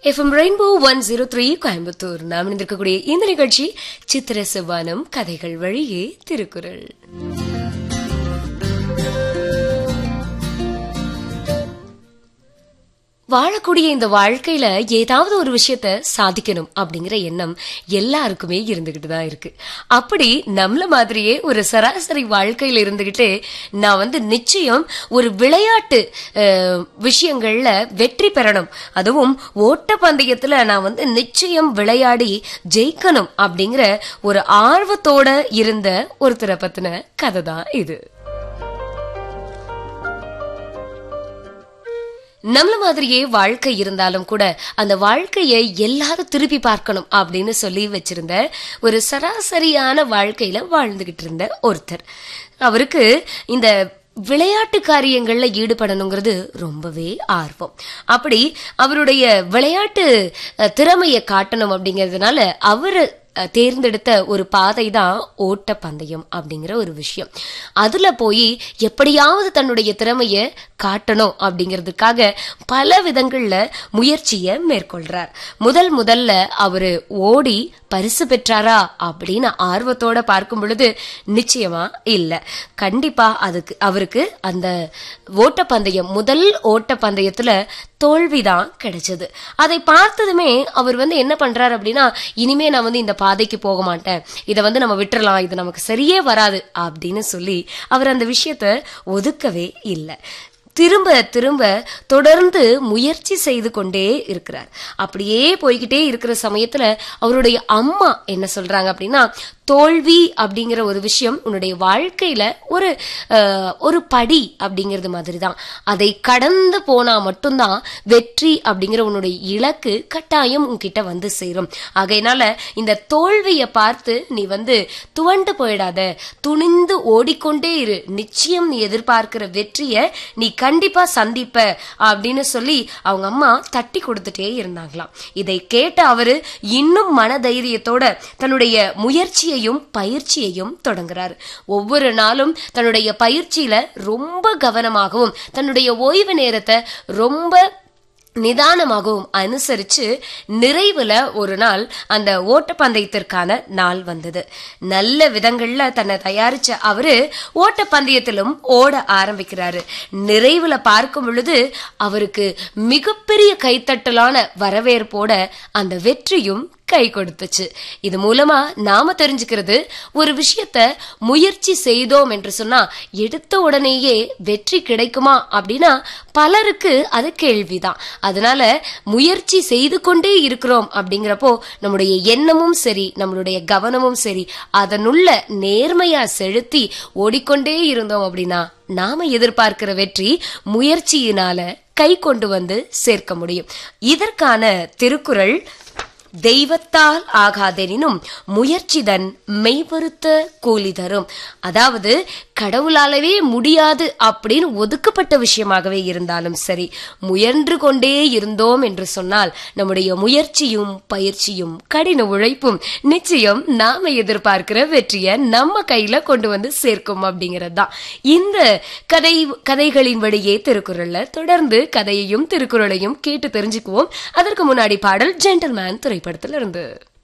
FM rainbow one zero three Coimbatore நாம் இணைந்திருக்கக்கூடிய இந்த நிகழ்ச்சி சித்திர செவ்வானம் கதைகள் வழியே திருக்குறள் வாழக்கூடிய இந்த வாழ்க்கையில ஏதாவது ஒரு விஷயத்த சாதிக்கணும் அப்படிங்கிற எண்ணம் எல்லாருக்குமே இருந்துகிட்டு தான் இருக்கு அப்படி நம்மள மாதிரியே ஒரு சராசரி வாழ்க்கையில இருந்துகிட்டு நான் வந்து நிச்சயம் ஒரு விளையாட்டு அஹ், விஷயங்கள்ல வெற்றி பெறணும் அதுவும் ஓட்ட பந்தயத்துல நான் வந்து நிச்சயம் விளையாடி ஜெயிக்கணும் அப்படிங்கிற ஒரு ஆர்வத்தோட இருந்த ஒருத்தரை பத்தின கதை தான் இது நம்மள மாதிரியே வாழ்க்கை இருந்தாலும் கூட அந்த வாழ்க்கையை எல்லாரும் திருப்பி பார்க்கணும் அப்படின்னு சொல்லி வச்சிருந்த ஒரு சராசரியான வாழ்க்கையில வாழ்ந்துகிட்டு இருந்த ஒருத்தர் அவருக்கு இந்த விளையாட்டு காரியங்கள்ல ஈடுபடணுங்கிறது ரொம்பவே ஆர்வம் அப்படி அவருடைய விளையாட்டு அஹ், திறமையை காட்டணும் அப்படிங்கிறதுனால அவரு அஹ், தேர்ந்தெடுத்த ஒரு பாதை தான் ஓட்ட பந்தயம் அப்படிங்கிற ஒரு விஷயம் அதுல போய் எப்படியாவது தன்னுடைய திறமைய காட்டணும் அப்படிங்கிறதுக்காக பல விதங்கள்ல முயற்சியை மேற்கொள்றார் முதல் முதல்ல அவரு ஓடி பரிசு பெற்றாரா அப்படின்னு ஆர்வத்தோட பார்க்கும் பொழுது நிச்சயமா இல்ல கண்டிப்பா அதுக்கு அவருக்கு அந்த ஓட்டப்பந்தயம் முதல் ஓட்டப்பந்தயத்துல தோல்விதான் கிடைச்சது அதை பார்த்ததுமே அவர் வந்து என்ன பண்றாரு அப்படின்னா இனிமே நான் வந்து இந்த பாதைக்கு போக மாட்டேன் இதை வந்து நம்ம விட்டுறலாம் இது நமக்கு சரியே வராது அப்படின்னு சொல்லி அவர் அந்த விஷயத்த ஒதுக்கவே இல்லை திரும்ப திரும்ப தொடர்ந்து முயற்சி செய்து கொண்டே இருக்கிறார் அப்படியே போய்கிட்டே இருக்கிற சமயத்துல அவருடைய அம்மா என்ன சொல்றாங்க அப்படின்னா தோல்வி அப்படிங்கிற ஒரு விஷயம் உன்னுடைய வாழ்க்கையில ஒரு அஹ், ஒரு படி அப்படிங்கிறது மாதிரி தான் அதை கடந்து போனா மட்டும்தான் வெற்றி அப்படிங்கிற உன்னுடைய இலக்கு கட்டாயம் உன்கிட்ட வந்து சேரும் ஆகையினால இந்த தோல்வியை பார்த்து நீ வந்து துவண்டு போயிடாத துணிந்து ஓடிக்கொண்டே இரு நிச்சயம் நீ எதிர்பார்க்கிற வெற்றியை நீ கண்டிப்பா சந்திப்ப அப்படின்னு சொல்லி அவங்க அம்மா தட்டி கொடுத்துட்டே இருந்தாங்களாம் இதை கேட்ட அவரு இன்னும் மனதைரியத்தோட தன்னுடைய முயற்சியையும் பயிற்சியையும் தொடங்குறாரு ஒவ்வொரு நாளும் தன்னுடைய பயிற்சியில ரொம்ப கவனமாகவும் தன்னுடைய ஓய்வு நேரத்தை ரொம்ப நிதானமாகவும் அனுசரிச்சு நிறைவுல ஒரு நாள் அந்த ஓட்டப்பந்தயத்திற்கான நாள் வந்தது நல்ல விதங்கள்ல தன்னை தயாரிச்ச அவரு ஓட்டப்பந்தயத்திலும் ஓட ஆரம்பிக்கிறாரு நிறைவுல பார்க்கும் பொழுது அவருக்கு மிகப்பெரிய கைத்தட்டலான வரவேற்போட அந்த வெற்றியும் கை கொடுத்துச்சு இது மூலமா நாம தெரிஞ்சுக்கிறது ஒரு விஷயத்த முயற்சி செய்தோம் என்று சொன்னா எடுத்த உடனேயே வெற்றி கிடைக்குமா அப்படின்னா பலருக்கு அது கேள்விதான் அதனால முயற்சி செய்து கொண்டே இருக்கிறோம் அப்படிங்கிறப்போ நம்முடைய எண்ணமும் சரி நம்மளுடைய கவனமும் சரி அதனுள்ள நேர்மையா செலுத்தி ஓடிக்கொண்டே இருந்தோம் அப்படின்னா நாம எதிர்பார்க்கிற வெற்றி முயற்சியினால கை கொண்டு வந்து சேர்க்க முடியும் இதற்கான திருக்குறள் தெய்வத்தால் ஆகாதெனினும் முயற்சிதன் மெய்வருத்த கூலி தரும் அதாவது கடவுளாலவே முடியாது அப்படின்னு ஒதுக்கப்பட்ட விஷயமாகவே இருந்தாலும் சரி முயன்று கொண்டே இருந்தோம் என்று சொன்னால் நம்முடைய முயற்சியும் பயிற்சியும் கடின உழைப்பும் நிச்சயம் நாம எதிர்பார்க்கிற வெற்றியை நம்ம கையில கொண்டு வந்து சேர்க்கும் அப்படிங்கிறது தான் இந்த கதை கதைகளின் வழியே திருக்குறள்ல தொடர்ந்து கதையையும் திருக்குறளையும் கேட்டு தெரிஞ்சுக்குவோம் அதற்கு முன்னாடி பாடல் ஜென்டல்மேன் திரைப்படத்துல இருந்து